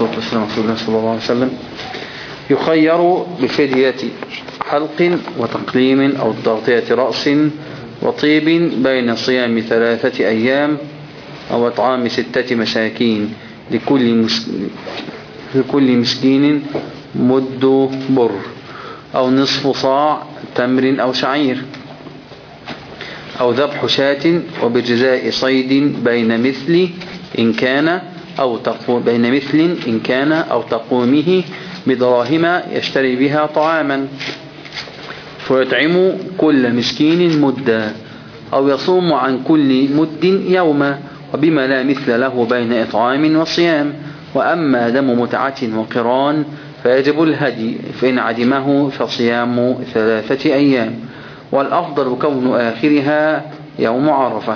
والصلاة والسلام على رسول الله صلى الله عليه وسلم يخير بفدية حلق وتقليم أو تغطية رأس وطيب بين صيام ثلاثة أيام أو إطعام ستة مساكين لكل, مس... لكل مسكين مد بر أو نصف صاع تمر أو شعير أو ذبح شاة وبجزاء صيد بين مثل إن كان أو تقوم بين مثل إن كان أو تقومه بدراهم يشتري بها طعاما فيطعم كل مسكين مدا أو يصوم عن كل مد يوما وبما لا مثل له بين إطعام وصيام وأما دم متعة وقران فيجب الهدي فإن عدمه فصيام ثلاثة أيام والأفضل كون آخرها يوم عرفة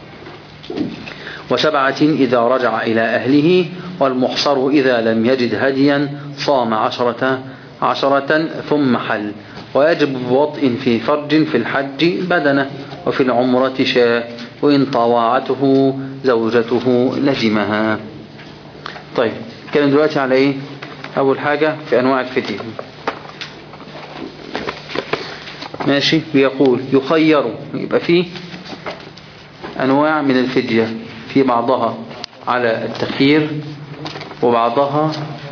وسبعة إذا رجع إلى أهله والمحصر إذا لم يجد هديا صام عشرة, عشرة ثم حل ويجب بوطء في فرج في الحج بدنه وفي العمرة شاء وإن طواعته زوجته لزمها طيب كلام دلوقتي على ايه اول حاجة في انواع الفتية ماشي بيقول يخير يبقى فيه انواع من الفدية في بعضها على التخيير وبعضها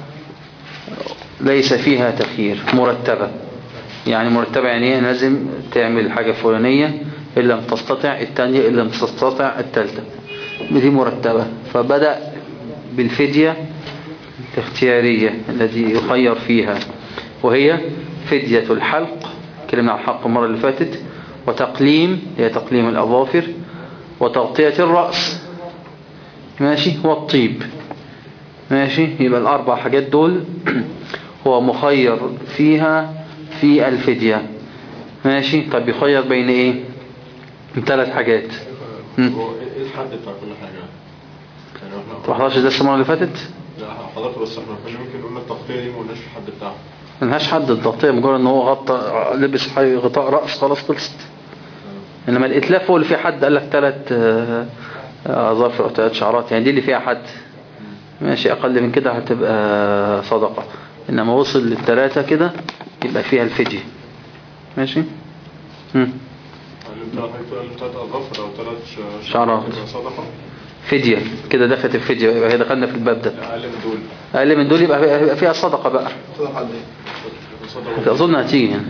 ليس فيها تخيير مرتبة يعني مرتبة يعني ايه لازم تعمل حاجة فلانية إن لم تستطع الثانية إن لم تستطع الثالثة دي مرتبة فبدأ بالفدية الاختيارية التي يخير فيها وهي فدية الحلق كلمة عن الحلق المرة اللي فاتت وتقليم هي تقليم الأظافر وتغطية الرأس ماشي والطيب ماشي يبقى الأربع حاجات دول هو مخير فيها في الفدية ماشي طب يخير بين ايه ثلاث حاجات هو ايه الحد بتاع كل حاجة يعني احنا ما حضرش ده المرة اللي فاتت لا حضرتك بس احنا كنا ممكن قلنا التغطية دي ما قلناش الحد بتاعها ملهاش حد التغطية مجرد ان هو غطى لبس حي- غطاء رأس خلاص خلصت انما الاتلاف هو اللي فيه حد قال لك ثلاث اظافر او ثلاث شعرات يعني دي اللي فيها حد ماشي اقل من كده هتبقى صدقة انما وصل للثلاثة كده يبقى فيها الفدية ماشي مم. يعني انت حضرتك قلت ثلاث اظافر او ثلاث ش- شعرات. تبقى صدقة فدية كده دخلت الفدية يبقى هي دخلنا في الباب ده اقل من دول اقل من دول يبقى يبقى فيها صدقة بقى صدقة قد ايه؟ صدقة أظن هتيجي يعني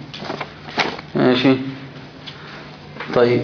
ماشي طيب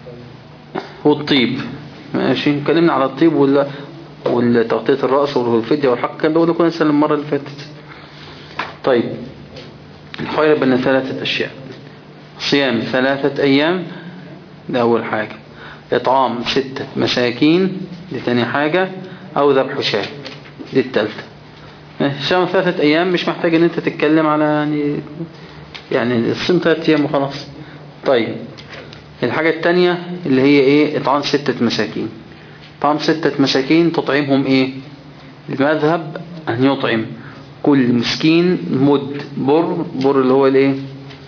والطيب ماشي اتكلمنا على الطيب ولا والتغطية الرأس والفدية والحق كان ده كنا نسأل المرة اللي فاتت طيب الخير بين ثلاثة أشياء صيام ثلاثة أيام ده أول حاجة إطعام ستة مساكين دي تاني حاجة أو ذبح شاة دي التالتة صيام ثلاثة أيام مش محتاج إن أنت تتكلم على يعني يعني الصيام ثلاثة أيام وخلاص طيب الحاجة التانية اللي هي إيه إطعام ستة مساكين إطعام ستة مساكين تطعمهم إيه المذهب أن يطعم كل مسكين مد بر بر اللي هو الإيه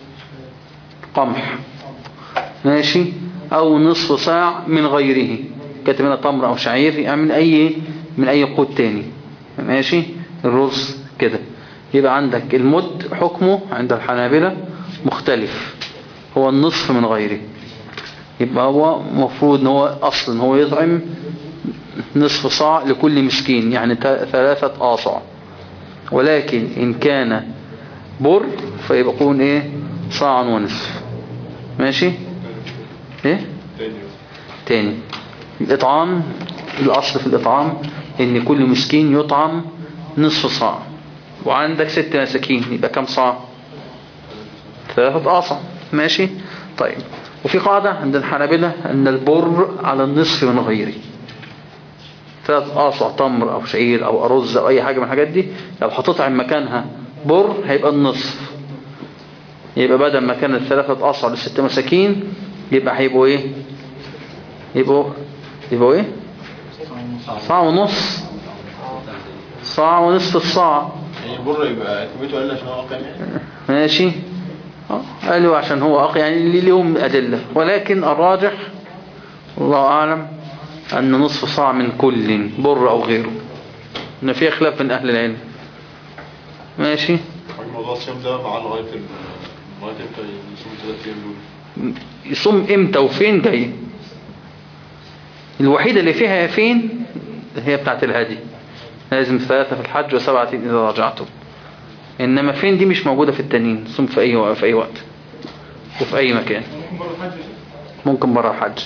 قمح ماشي أو نصف صاع من غيره كاتب هنا تمر أو شعير يعني من أي من أي قوت تاني ماشي الرز كده يبقى عندك المد حكمه عند الحنابلة مختلف هو النصف من غيره يبقى هو مفروض ان هو اصلا هو يطعم نصف صاع لكل مسكين يعني تا- ثلاثة آصع ولكن ان كان بر فيبقى يكون ايه صاع ونصف ماشي ايه تاني تاني الإطعام الأصل في الإطعام إن كل مسكين يطعم نصف صاع وعندك ست مساكين يبقى كم صاع ثلاثة أصع ماشي طيب وفي قاعدة عند الحنابلة أن البر على النصف من غيره ثلاث أصع تمر أو شعير أو أرز أو أي حاجة من الحاجات دي لو هتطعم مكانها بر هيبقى النصف يبقى بدل ما كانت ثلاثة أصع لست مساكين يبقى هيبقوا إيه يبقوا يبقوا إيه صاع ونص صاع ونصف الصاع يعني بر يبقى كميته قل عشان هو اقل يعني ماشي آه، قالوا عشان هو أقل يعني اللي لهم أدلة ولكن الراجح الله أعلم أن نصف صاع من كل بر أو غيره ان فيها خلاف من اهل العلم ماشي حاجة موضوع الصيام ده مع لغاية ال لغاية امتى يصوم ثلاث ايام دول يصوم امتى وفين جاي الوحيدة اللي فيها فين هي بتاعت الهدي لازم ثلاثة في الحج وسبعة إذا رجعتم إنما فين دي مش موجودة في التانيين صوم في أي وقت في أي وقت وفي أي مكان ممكن برا الحج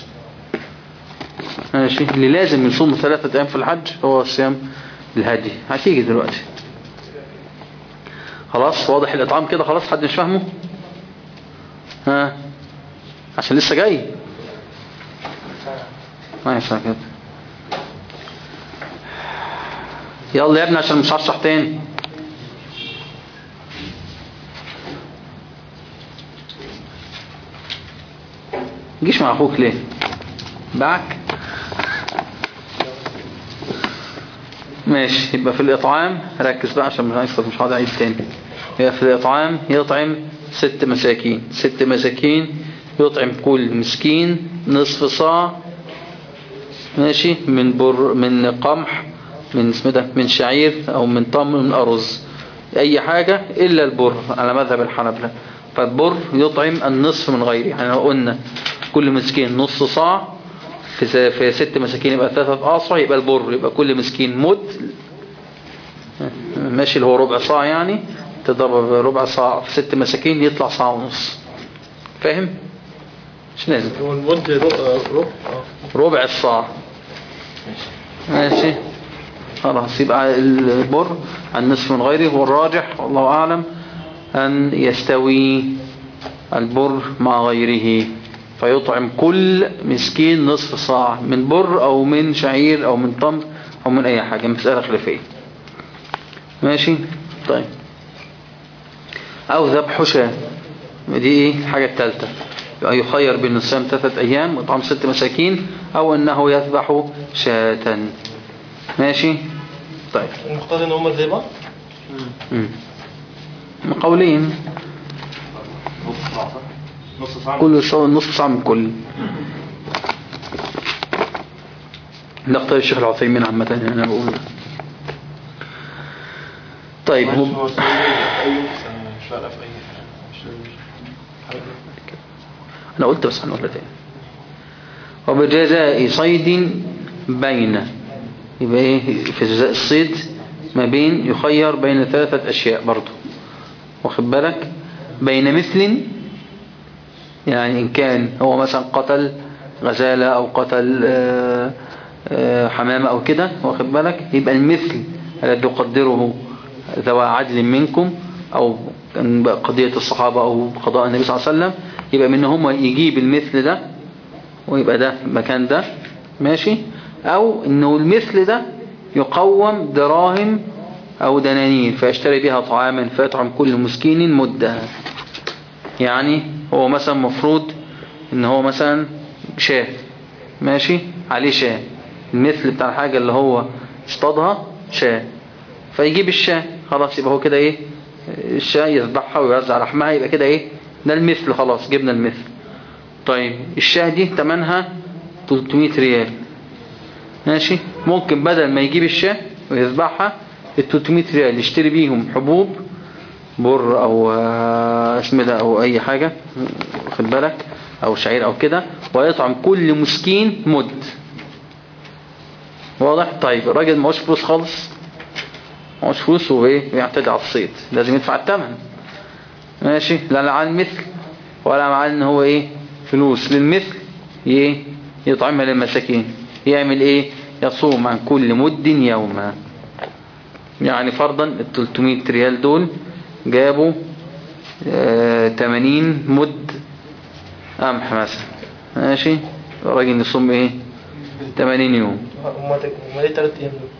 ماشي اللي لازم يصوم ثلاثة أيام في الحج هو صيام الهدي هتيجي دلوقتي خلاص واضح الإطعام كده خلاص حد مش فاهمه ها عشان لسه جاي ما ينفع كده يلا يا ابني عشان مش هشرح تاني جيش مع اخوك ليه باعك ماشي يبقى في الإطعام ركز بقى عشان مش هيصف مش هقعد أعيد تاني يبقى في الإطعام يطعم ست مساكين ست مساكين يطعم كل مسكين نصف صاع ماشي من بر من قمح من اسمه ده من شعير أو من تمر من أرز أي حاجة إلا البر على مذهب الحنبلة فالبر يطعم النصف من غيره يعني لو قلنا كل مسكين نص صاع في في ست مساكين يبقى ثلاثة أصع يبقى البر يبقى كل مسكين مد ماشي اللي هو ربع صاع يعني تضرب ربع صاع في ست مساكين يطلع صاع ونص فاهم؟ مش لازم هو المد ربع ربع الصاع ماشي خلاص يبقى البر عن نصف من غيره والراجح والله أعلم أن يستوي البر مع غيره فيطعم كل مسكين نصف صاع من بر أو من شعير أو من تمر أو من أي حاجة مسألة خلافية ماشي طيب أو ذبح شاة دي إيه الحاجة الثالثة يخير بين الصيام ثلاثة أيام وطعم ست مساكين أو أنه يذبح شاة ماشي طيب المختار ان هم زي بعض مم. قولين نص ساعة نص ساعة كل شو نص ساعة من كل نقطة الشيخ العثيمين عامة يعني أنا بقول طيب هو هو في اي يوم في سنة مش فارقة في اي حاجة مش لازم أنا قلت بس هنقولها تاني وبجزاء صيد بين يبقى إيه في جزاء الصيد ما بين يخير بين ثلاثة أشياء برضو واخد بالك بين مثل يعني إن كان هو مثلا قتل غزالة أو قتل آه، آه، حمامة أو كده واخد بالك يبقى المثل الذي يقدره ذوى عدل منكم أو كان بقى قضية الصحابة أو قضاء النبي صلى الله عليه وسلم يبقى من هم يجيب المثل ده ويبقى ده المكان ده ماشي أو إنه المثل ده يقوم دراهم أو دنانير فيشتري بها طعاما فيطعم كل مسكين مدة يعني هو مثلا مفروض ان هو مثلا شاه ماشي عليه شاه المثل بتاع الحاجة اللي هو اصطادها شاه فيجيب الشاه خلاص يبقى هو كده ايه الشاه يذبحها ويوزع لحمها يبقى كده ايه ده المثل خلاص جبنا المثل طيب الشاه دي تمنها 300 ريال ماشي ممكن بدل ما يجيب الشاه ويذبحها ال 300 ريال يشتري بيهم حبوب بر او آه، اسم ده او اي حاجة خد بالك او شعير او كده ويطعم كل مسكين مد واضح طيب الراجل معهوش فلوس خالص معهوش فلوس وايه بيعتدي على الصيد لازم يدفع الثمن ماشي لا لا على المثل ولا مع ان هو ايه فلوس للمثل ايه يطعمها للمساكين يعمل ايه يصوم عن كل مد يوما يعني فرضا ال 300 ريال دول جابوا آه 80 مد قمح مثلا ماشي الراجل يصوم ايه 80 يوم هم هم ليه تلات ايام دول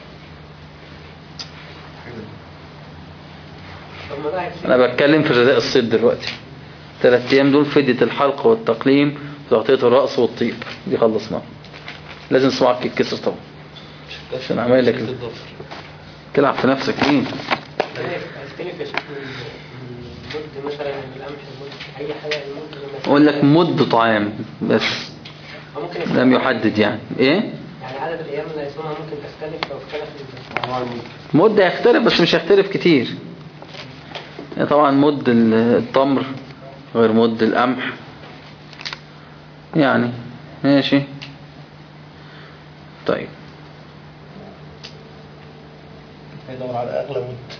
انا بتكلم في جزاء الصيد دلوقتي ثلاث ايام دول فدية الحلق والتقليم وتغطية الرأس والطيب دي خلصناها لازم صباعك يتكسر طبعا عشان عمال لك تلعب في نفسك ايه هيختلف يا شيخ من من مد مثلا القمح المد اي حاجه المد لما اقول لك مد طعام بس أو ممكن لم يحدد يعني ايه يعني عدد الأيام اللي هيصومها ممكن تختلف لو اختلف ال- هو المد مدة يختلف بس مش هيختلف كتير يعني طبعا مد ال- التمر غير مد القمح يعني ماشي طيب هيدور على اغلى مد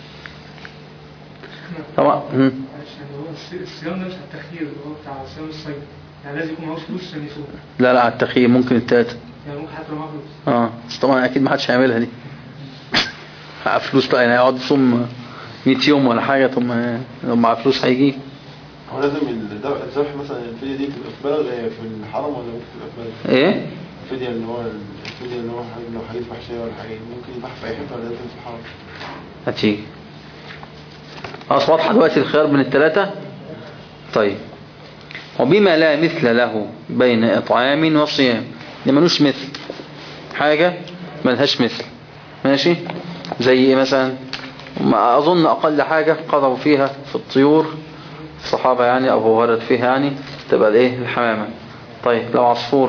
طبعا مم. عشان هو الص- الصيام ده مش على التخيير اللي هو بتاع صيام الصيد يعني لازم يكون معهوش فلوس عشان يصوم لا لا على التخييم ممكن التلاتة يعني ممكن حتى لو معاه فلوس اه بس طبعا اكيد ما حدش هيعملها دي معاه فلوس بقى يعني هيقعد يصوم 100 يوم ولا حاجة ثم لو معاه فلوس هيجي هو لازم الذبح الذبح مثلا الفدية دي تبقى في بلد آه، في الحرم ولا ممكن تبقى في بلد ايه الفدية اللي هو الفدية اللي هو حي- لو هيذبح شيء ولا حاجة ممكن يذبح في أي حتة ولا لازم في الحرم هتيجي خلاص واضحة دلوقتي الخيار بين الثلاثة طيب وبما لا مثل له بين إطعام وصيام ده ملوش مثل حاجة ملهاش مثل ماشي زي ايه مثلا ما أظن أقل حاجة قضوا فيها في الطيور الصحابة يعني أو هو ورد فيها يعني تبقى الايه الحمامة طيب لو عصفور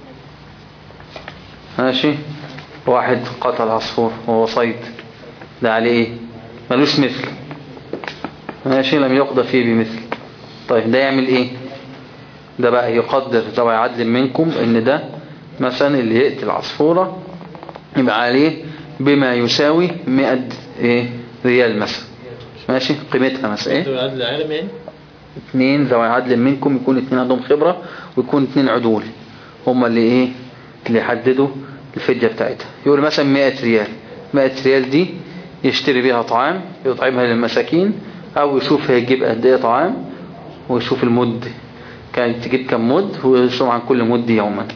ماشي واحد قتل عصفور وهو صيد ده عليه ايه ملوش مثل ماشي لم يقضى فيه بمثل طيب ده يعمل ايه ده بقى يقدر ذوي عدل منكم ان ده مثلا اللي يقتل عصفورة يبقى عليه بما يساوي 100 ايه ريال مثلا ماشي قيمتها مثلا ايه دول عدل العالم يعني اتنين ذوي عدل منكم يكون اتنين عندهم خبرة ويكون اتنين عدول هما اللي ايه اللي يحددوا الفدية بتاعتها يقول مثلا 100 ريال 100 ريال دي يشتري بيها طعام يطعمها للمساكين او يشوف هيجيب قد ايه طعام ويشوف المد كانت تجيب كم مد ويصوم عن كل مد يوما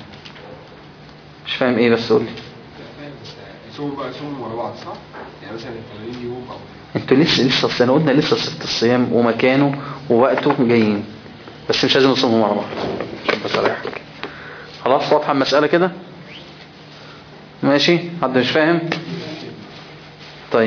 مش فاهم ايه بس قولي يصوموا بقى يصوموا ورا بعض صح؟ يعني مثلا 80 يوم او انتوا لسه لسه اصل قلنا لسه صفة الصيام ومكانه ووقته جايين بس مش لازم نصومهم ورا بعض عشان بس اريحك خلاص واضحة المسألة كده ماشي حد مش فاهم طيب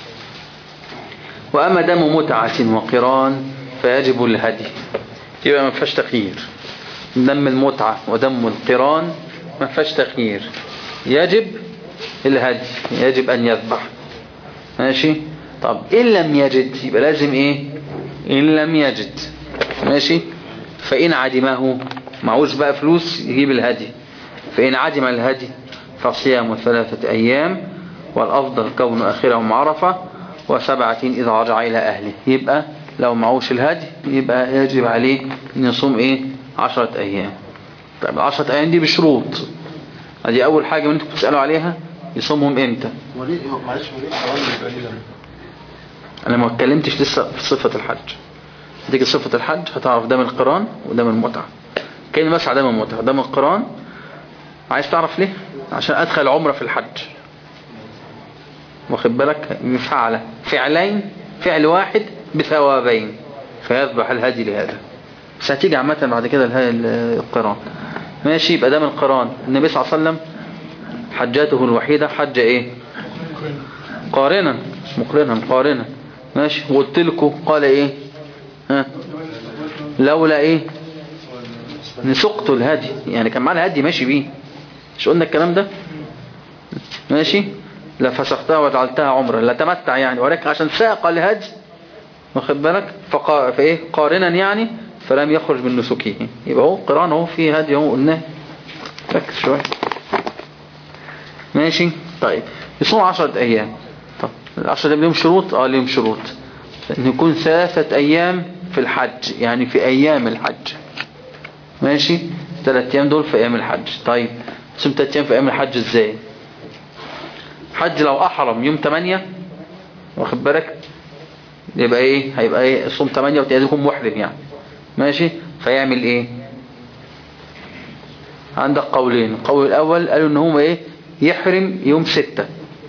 وأما دم متعة وقران فيجب الهدي يبقى ما فيهاش تخيير دم المتعة ودم القران ما فيهاش تخيير يجب الهدي يجب أن يذبح ماشي طب إن لم يجد يبقى لازم إيه إن لم يجد ماشي فإن عدمه معوش بقى فلوس يجيب الهدي فإن عدم الهدي فصيام ثلاثة أيام والأفضل كون آخرهم عرفة وسبعة إذا رجع إلى أهله يبقى لو معوش الهدي يبقى يجب عليه أن يصوم إيه عشرة أيام طيب العشرة أيام دي بشروط دي أول حاجة من أنتم بتسألوا عليها يصومهم إمتى هو ليه هو- معلش هو ليه حرام يبقى ليه دم؟ انا ما اتكلمتش لسه في صفة الحج هتيجي صفة الحج هتعرف دم القران ودم المتعة كلمة بس على دم المتعة دم القران عايز تعرف ليه عشان ادخل عمرة في الحج واخد بالك فعل فعلين فعل واحد بثوابين فيذبح الهدي لهذا بس هتيجي عامة بعد كده الهي- القران ماشي يبقى دم القران النبي صلى الله عليه وسلم حجاته الوحيدة حج ايه قارنا مش مقرنا قارنا ماشي وقلت لكم قال ايه ها لولا ايه نسقت الهدي يعني كان معاه الهدي ماشي بيه مش قلنا الكلام ده ماشي لا فسختها وجعلتها عمرا لا تمتع يعني ولكن عشان ساق الهدي واخد بالك فقا... فايه قارنا يعني فلم يخرج من نسكه يبقى هو قران اهو في هدي اهو قلناه ركز شويه ماشي طيب يصوم عشرة أيام طب العشرة أيام لهم شروط اه لهم شروط أن يكون ثلاثة أيام في الحج يعني في أيام الحج ماشي ثلاثة أيام دول في أيام الحج طيب ثم ثلاثة أيام في أيام الحج إزاي حج لو أحرم يوم 8 واخد بالك يبقى إيه هيبقى إيه صوم 8 وتلاقيه يكون محرم يعني ماشي فيعمل إيه عندك قولين القول الأول قالوا إن هو إيه يحرم يوم ستة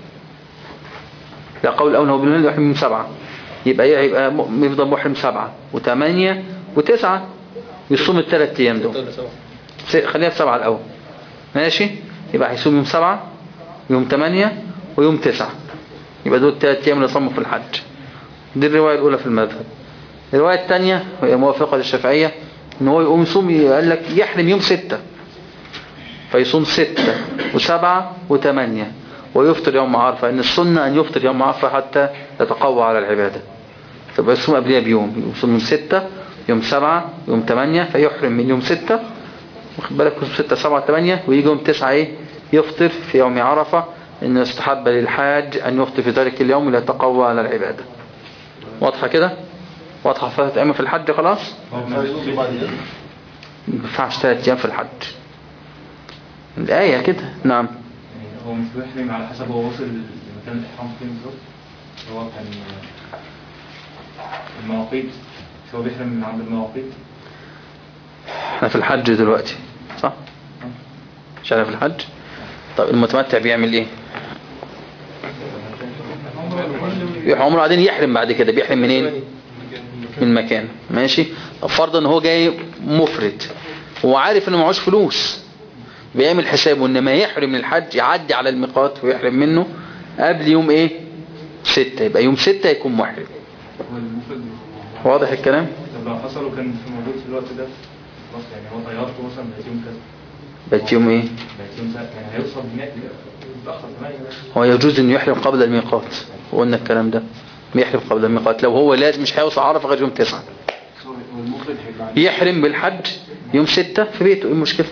ده قول الأول هو بالمال يحرم يوم سبعة يبقى إيه يبقى م- يفضل محرم سبعة وثمانية وتسعة يصوم الثلاث أيام دول ولا سبعة س- خليها في سبعة الأول ماشي يبقى هيصوم يوم سبعة يوم ثمانية ويوم تسعة يبقى دول الثلاث أيام اللي صاموا في الحج دي الرواية الأولى في المذهب الرواية الثانية وهي موافقة للشافعية إن هو يقوم يصوم قال لك يحرم يوم ستة فيصوم ستة وسبعة وثمانية ويفطر يوم عرفة إن السنة أن يفطر يوم عرفة حتى يتقوى على العبادة فبقى يصوم قبلها بيوم يصوم يوم ستة يوم سبعة يوم ثمانية فيحرم من يوم ستة واخد بالك يوم ستة سبعة ثمانية ويجي يوم تسعة ايه يفطر في يوم عرفة إنه يستحب للحاج أن يفطر في ذلك اليوم ليتقوى على العبادة واضحة كده واضحة ثلاث أيام في الحج خلاص فيصوم بعد كده ما ينفعش ثلاث أيام في الحج الآية كده نعم يعني هو مش بيحرم على حسب هو وصل لمكان الإحرام فين بالظبط هو كان المواقيت مش هو بيحرم من عند المواقيت احنا في الحج دلوقتي صح مش انا في الحج طب المتمتع بيعمل ايه يروح عمره بعدين يحرم بعد كده بيحرم منين من مكان ماشي طب فرضا ان هو جاي مفرد هو عارف انه معهوش فلوس بيعمل حسابه ان ما يحرم من الحج يعدي على الميقات ويحرم منه قبل يوم ايه ستة يبقى يوم ستة يكون محرم هو المفرد واضح الكلام طب لو حصل وكان في موجود في الوقت ده خلاص يعني هو طيارته مثلا بقت يوم كذا بقت يوم ايه بقت يوم سنة يعني هيوصل هناك متأخر كمان هو يجوز انه يحرم قبل الميقات وقلنا الكلام ده يحرم قبل الميقات لو هو لازم مش هيوصل عرفة غير يوم تسعة والمفرد هيبقى عليه يحرم بالحج يوم ستة في بيته ايه المشكلة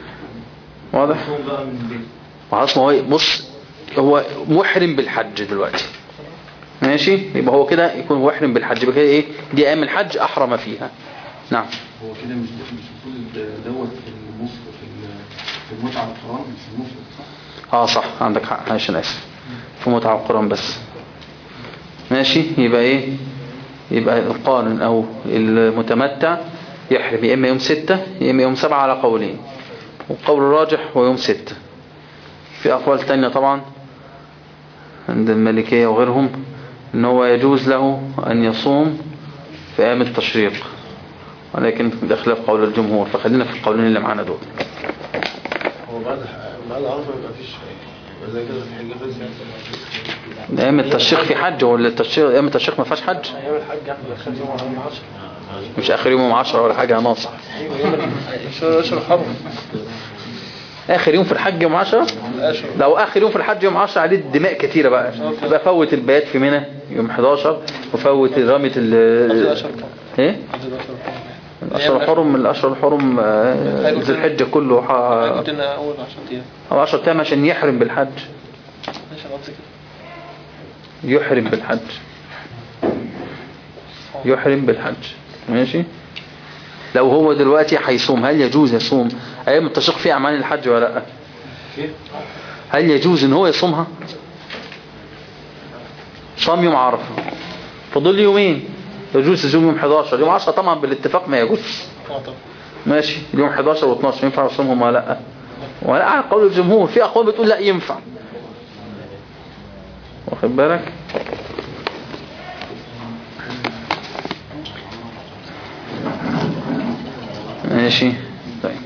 واضح هو بقى من البيت خلاص ما هو بص هو محرم بالحج دلوقتي ماشي يبقى هو كده يكون محرم بالحج يبقى كده ايه دي ايام الحج احرم فيها نعم هو كده مش مش المفروض دوت في المفرد في ال- في المتعة والقرآن مش المفرد صح؟ اه صح عندك حق معلش انا اسف في متعة القرآن بس ماشي يبقى ايه يبقى القارن او المتمتع يحرم يا اما يوم ستة يا اما يوم سبعة على قولين والقول الراجح هو يوم ستة في اقوال تانية طبعا عند المالكية وغيرهم ان هو يجوز له ان يصوم في ايام التشريق ولكن ده خلاف قول الجمهور فخلينا في القولين اللي معانا دول هو بعد بعد عرفة ما فيش يبقى زي كده في حجة بس ايام التشريق في حج ولا التشريق ايام التشريق ما فيهاش حج ايام الحج اخر خمس يوم على 10 مش اخر يوم يوم 10 ولا حاجه يا ناصح اشهر حرم اخر يوم في الحج يوم 10 لو اخر يوم في الحج يوم 10 عليه الدماء كتيره بقى يبقى فوت البيات في منى يوم 11 وفوت رميه ال ايه الاشهر الحرم الاشهر الحرم آه، ذي الحجه كله ح- قلت لنا اول 10 ايام او 10 ايام عشان يحرم بالحج ماشي غلط كده يحرم بالحج يحرم بالحج ماشي لو هو دلوقتي هيصوم هل يجوز يصوم ايام التشريق في اعمال الحج ولا لا هل يجوز ان هو يصومها صام يوم عرفه فضل يومين يجوز يصوم يوم 11 يوم 10 طبعا بالاتفاق ما يجوز اه طبعا ماشي اليوم 11 و12 ينفع يصومهم ولا لا ولا على قول الجمهور في اقوال بتقول لا ينفع واخد بالك ماشي طيب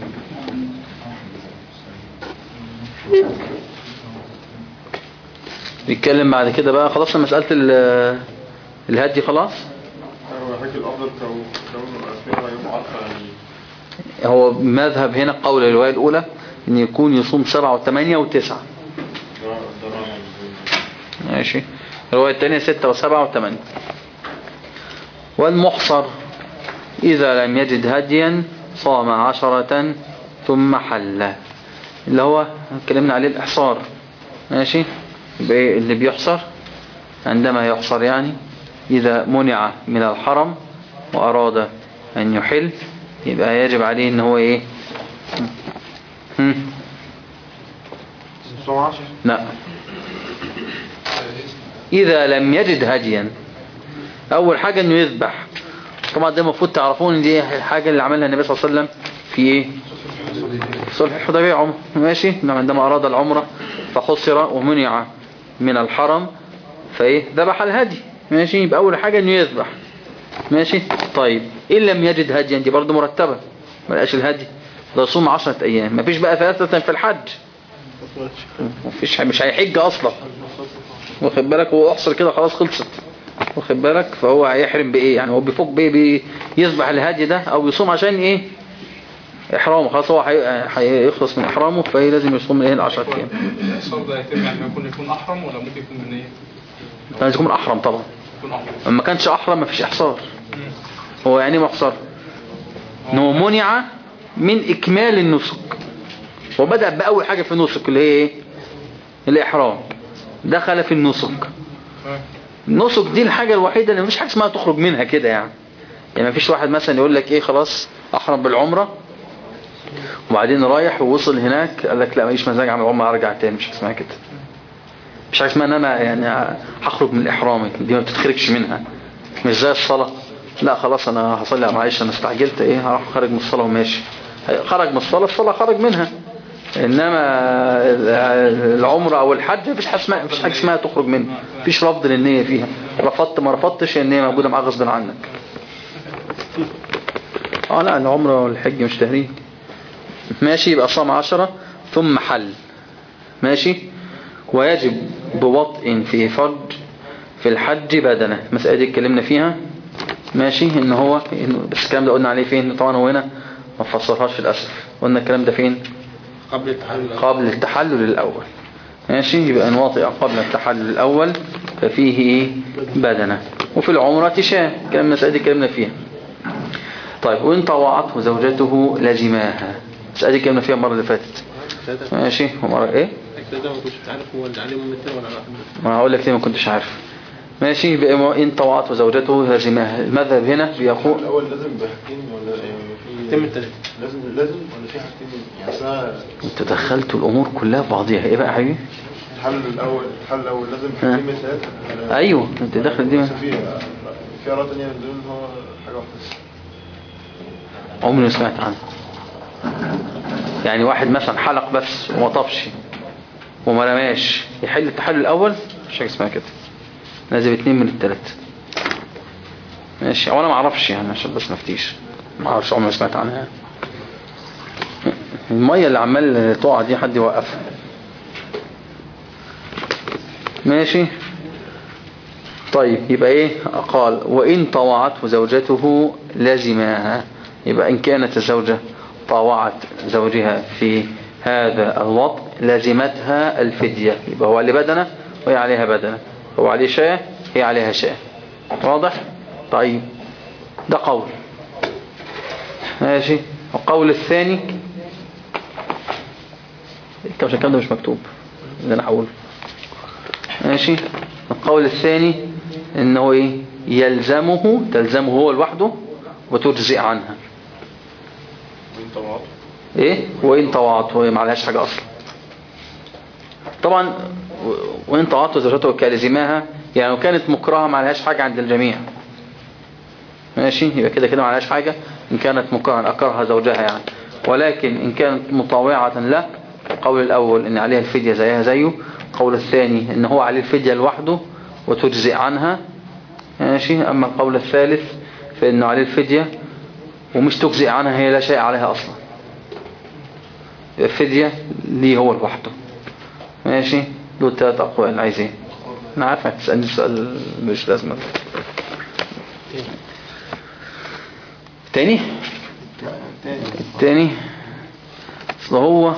نتكلم بعد كده بقى خلصنا مسألة ال- الهدي خلاص هو حكي الأفضل كون كون فيها يوم عرفة يعني هو مذهب هنا قول الرواية الأولى أن يكون يصوم سبعة وثمانية وتسعة ده ده رأيي. ماشي الرواية الثانية ستة وسبعة وثمانية والمحصر إذا لم يجد هديا صام عشرة ثم حل اللي هو اتكلمنا عليه الإحصار ماشي يبقى إيه اللي بيحصر عندما يحصر يعني إذا منع من الحرم وأراد أن يحل يبقى يجب عليه ان هو ايه هم؟ صوم عشر لا إذا لم يجد هديا أول حاجة إنه يذبح طبعا ده المفروض تعرفون إن دي الحاجة اللي عملها النبي صلى الله عليه وسلم في إيه صلح الحديبية عمر ماشي إنه عندما أراد العمرة فحصر ومنع من الحرم فإيه ذبح الهدي ماشي يبقى أول حاجة إنه يذبح ماشي طيب إن لم يجد هديا دي برضه مرتبة ما لقاش الهدي ده يصوم عشرة أيام مفيش بقى ثلاثة في الحج مفيش مش هيحج اصلا واخد بالك هو احصر كده خلاص خلصت واخد بالك فهو هيحرم بايه يعني هو بيفوق بايه بي- يذبح الهدي ده او يصوم عشان ايه احرامه خلاص هو هي- هيخلص من احرامه فهي لازم يصوم من ايه العشرة ايام الإحصار ده يتم يعني يكون يكون أحرم ولا ممكن يكون بنية؟ لازم يكون احرم طبعا يكون أحرم ما كانش احرم ما فيش احصار هو يعني ايه محصر ان هو منع من اكمال النسك وبدأ بأول حاجة في النسك اللي هي ايه الاحرام دخل في النسك النسك دي الحاجة الوحيدة اللي مفيش حاجة اسمها تخرج منها كده يعني يعني مفيش واحد مثلا يقول لك ايه خلاص احرم بالعمرة وبعدين رايح ووصل هناك قال لك لا ماليش مزاج اعمل عمرة ارجع تاني مش حاجة اسمها كده مش حاجة اسمها ان انا يعني هخرج من الاحرام دي ما بتتخرجش منها مش زي الصلاة لا خلاص انا هصلي معلش انا استعجلت ايه هروح خارج من الصلاة وماشي خرج من الصلاة الصلاة خرج منها انما العمرة او الحج مفيش حاجة اسمها مفيش حاجة اسمها تخرج منها مفيش رفض للنية فيها رفضت ما رفضتش النية موجودة معاك غصب عنك اه لا العمرة والحج مش تهريج ماشي يبقى صام عشرة ثم حل ماشي ويجب بوطء في فرج في الحج بدنه المسألة دي اتكلمنا فيها ماشي ان هو إنه بس الكلام ده قلنا عليه فين طبعا هو هنا ما فسرهاش للأسف قلنا الكلام ده فين قبل التحلل قبل التحلل الأول ماشي يبقى نواطئ قبل التحلل الأول ففيه إيه بدنه وفي العمرة شاة كلام المسألة دي اتكلمنا فيها طيب وإن طوعته زوجته لزماها المسألة دي اتكلمنا فيها المرة اللي فاتت ماشي ومرة إيه كده ما كنتش عارف هو اللي عليه ممثل ولا لا ما هقول لك ليه ما كنتش عارف ماشي يبقى إن طوعته زوجته لزماها المذهب هنا بيقول الأول لازم بحاجتين ولا يعني في تم التلاتة لازم لازم ولا في حاجتين يعني اسمها انت دخلت الأمور كلها في بعضيها إيه بقى يا حبيبي الحل الأول الحل الأول لازم حاجتين من ثلاثة ولا- أيوه انت داخل دي بس في في آراء تانية من دول هو حاجة واحدة بس. عمري ما سمعت عنه يعني واحد مثلا حلق بس وما طفش وما رماش يحل التحلل الأول مش حاجة اسمها كده لازم اتنين من التلاتة ماشي وانا ما اعرفش يعني عشان بس ما افتيش ما اعرفش عمري ما سمعت عنها المية اللي عمال تقع دي حد يوقفها ماشي طيب يبقى ايه قال وإن طوعته زوجته لزماها يبقى إن كانت الزوجة طاوعت زوجها في هذا الوضع لزمتها الفدية يبقى هو اللي بدنه وهي عليها بدنه هو عليه شاة هي عليها شاة واضح طيب ده قول ماشي القول الثاني الكلام الكلام ده مش مكتوب اللي انا هقوله ماشي القول الثاني انه ايه يلزمه تلزمه هو لوحده وتجزئ عنها وإن طوعته ايه وان طوعته وهي ما عليهاش حاجه اصلا طبعا و- وان طوعته زوجته كالزماها يعني لو كانت مكرهه ما عليهاش حاجه عند الجميع ماشي يبقى كده كده ما عليهاش حاجه ان كانت مكرهه اكرها زوجها يعني ولكن ان كانت مطاوعه له القول الاول ان عليها الفديه زيها زيه القول الثاني ان هو عليه الفديه لوحده وتجزئ عنها ماشي اما القول الثالث فانه عليه الفديه ومش تجزئ عنها هي لا شيء عليها اصلا الفدية ليه هو لوحده ماشي له ثلاث أقوال عايزين أنا عارف هتسألني سؤال مش لازمة تاني التاني اصل هو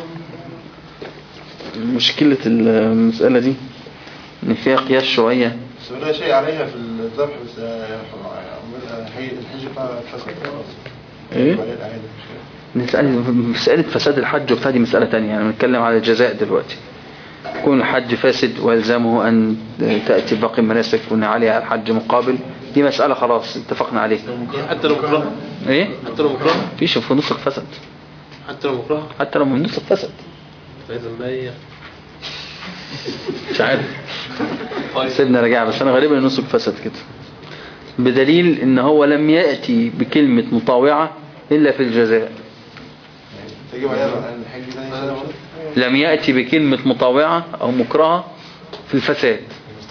مشكلة المسألة دي ان فيها قياس شوية بس ولا شيء عليها في الذبح بس آه، عملها حي- الحج بتاعها اتفسد خلاص ايه؟ يبقى عليه العادة مش كده؟ مسألة, مسألة فساد الحج وبتاع دي مسألة تانية يعني بنتكلم على الجزاء دلوقتي يكون الحج فاسد ويلزمه أن تأتي باقي المناسك وأن عليها الحج مقابل دي مسألة خلاص اتفقنا عليها حتى لو مكره ايه؟ حتى لو مكره فيش في نسك فسد حتى لو مكره حتى لو من نسك فسد فإذا ما هي مش عارف سيبنا رجع بس انا غالبا النسك فسد كده بدليل ان هو لم يأتي بكلمة مطاوعة الا في الجزاء تجي عليها الحج تاني سنة برضه؟ لم يأتي بكلمة مطاوعة او مكرهة في الفساد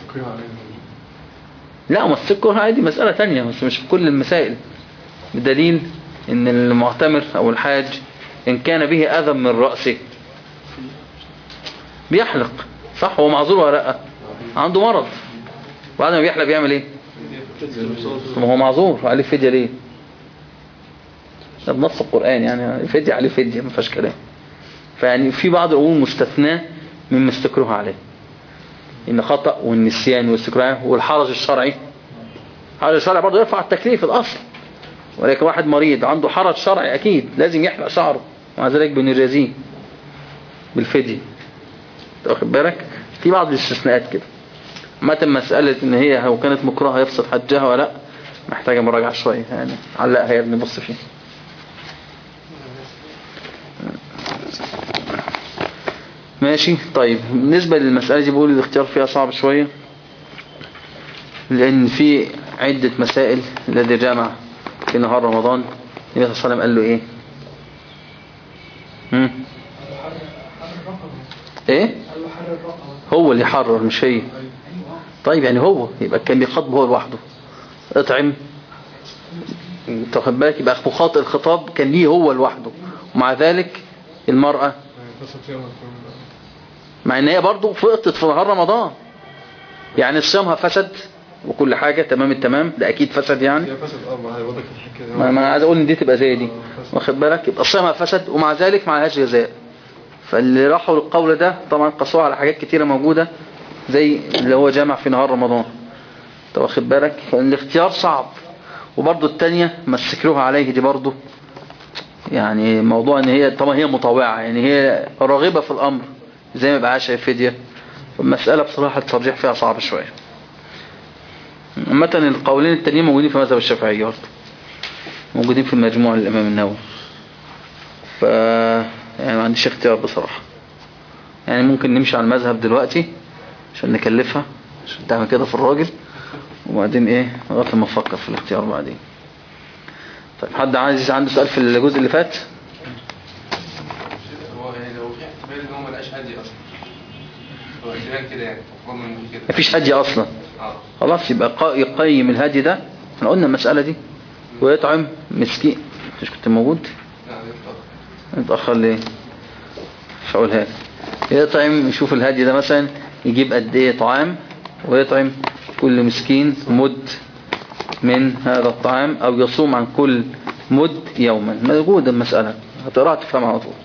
لا ما السكر عادي مسألة تانية بس مش في كل المسائل بدليل ان المعتمر او الحاج ان كان به اذى من رأسه بيحلق صح هو معذور ولا لا عنده مرض بعد ما بيحلق بيعمل ايه طب هو معذور عليه فدية ليه ده بنص القرآن يعني فدية عليه فدية ما فيهاش كلام فيعني في بعض الأمور مستثناة مما استكره عليه إن خطأ والنسيان والاستكراه والحرج الشرعي الحرج الشرعي برضه يرفع التكليف الأصل ولكن واحد مريض عنده حرج شرعي أكيد لازم يحلق شعره ومع ذلك بنجازيه بالفدية واخد بالك في بعض الاستثناءات كده متى مسألة ان هي لو كانت مكرهة يفسد حجها ولا لا محتاجة مراجعة شوية يعني علقها يا ابني بص فيه ماشي طيب بالنسبة للمسألة دي بقول الاختيار فيها صعب شوية لأن في عدة مسائل الذي جامع في نهار رمضان النبي صلى الله عليه وسلم قال له ايه هم؟ ايه هو اللي يحرر مش هي طيب يعني هو يبقى كان بيخاطب هو لوحده اطعم انت واخد بالك يبقى مخاطب الخطاب كان ليه هو لوحده ومع ذلك المرأة مع ان هي برضه فقطت في نهار رمضان يعني صيامها فسد وكل حاجة تمام التمام ده اكيد فسد يعني يا فاسد اه ما هيوضك في الحكايه ما ما انا عايز اقول ان دي تبقى زي دي واخد بالك يبقى صيامها فسد ومع ذلك ما لهاش جزاء فاللي راحوا للقول ده طبعا قصوها على حاجات كتيرة موجودة زي اللي هو جامع في نهار رمضان انت واخد بالك فالاختيار صعب وبرضه التانية ما تسكروها عليه دي برضه يعني موضوع ان هي طبعا هي مطوعة يعني هي راغبة في الامر زي ما يبقى عاشها فدية فالمسألة بصراحة الترجيح فيها صعب شوية عامة القولين التانيين موجودين في مذهب الشافعية برضه موجودين في المجموع للإمام النووي ف يعني ما عنديش اختيار بصراحة يعني ممكن نمشي على المذهب دلوقتي عشان نكلفها عشان تعمل كده في الراجل وبعدين ايه لغايه ما افكر في الاختيار بعدين طيب حد عايز عنده سؤال في الجزء اللي فات هو يعني لو في احتمال ان هو ما لقاش هادي اصلا هو احتمال كده يعني فرضنا انه كده مفيش هدي اصلا اه خلاص يبقى قا- يقيم الهدي ده احنا قلنا المسألة دي ويطعم مسكين مش كنت موجود يعني يفضل. متأخر ليه مش هقولها لك. يطعم يشوف الهدي ده مثلا يجيب قد ايه طعام ويطعم كل مسكين مد من هذا الطعام او يصوم عن كل مد يوما موجودة المسألة هتقرأ تفهم على طول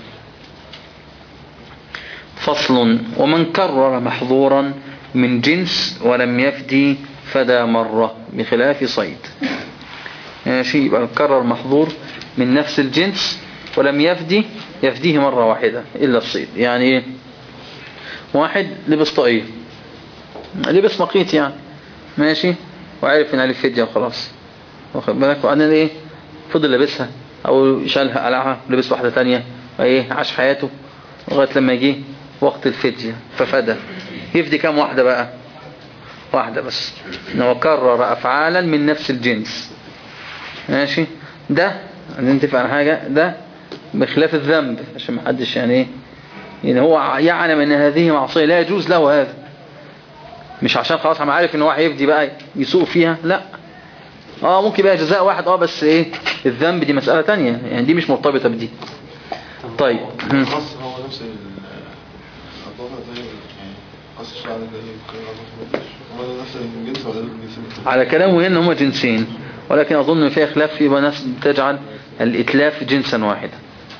فصل ومن كرر محظورا من جنس ولم يفدي فدا مرة بخلاف صيد ماشي يبقى كرر محظور من نفس الجنس ولم يفدي يفديه مرة واحدة إلا الصيد يعني إيه واحد لبس طاقية لبس مقيت يعني ماشي وعرف ان عليه فدية وخلاص واخد بالك وبعدين ايه فضل لابسها او شالها قلعها لبس واحدة تانية وايه عاش حياته لغاية لما يجي وقت الفدية ففدى يفدي كام واحدة بقى واحدة بس انه كرر افعالا من نفس الجنس ماشي ده نتفق على حاجة ده بخلاف الذنب عشان ما حدش يعني ايه يعني هو يعلم ان هذه معصية لا يجوز له هذا مش عشان خلاص عم عارف ان هو هيفدي بقى يسوق فيها لا اه ممكن بقى جزاء واحد اه بس ايه الذنب دي مسألة تانية يعني دي مش مرتبطة بدي طيب هم. القص هو نفس ال الأضافة زي يعني قص الشعر زي الأضافة هو ده نفس الجنس ولا ده الجنس المختلف؟ على كلامه هنا هما جنسين ولكن أظن فيها خلاف يبقى ناس تجعل الإتلاف جنسا واحدا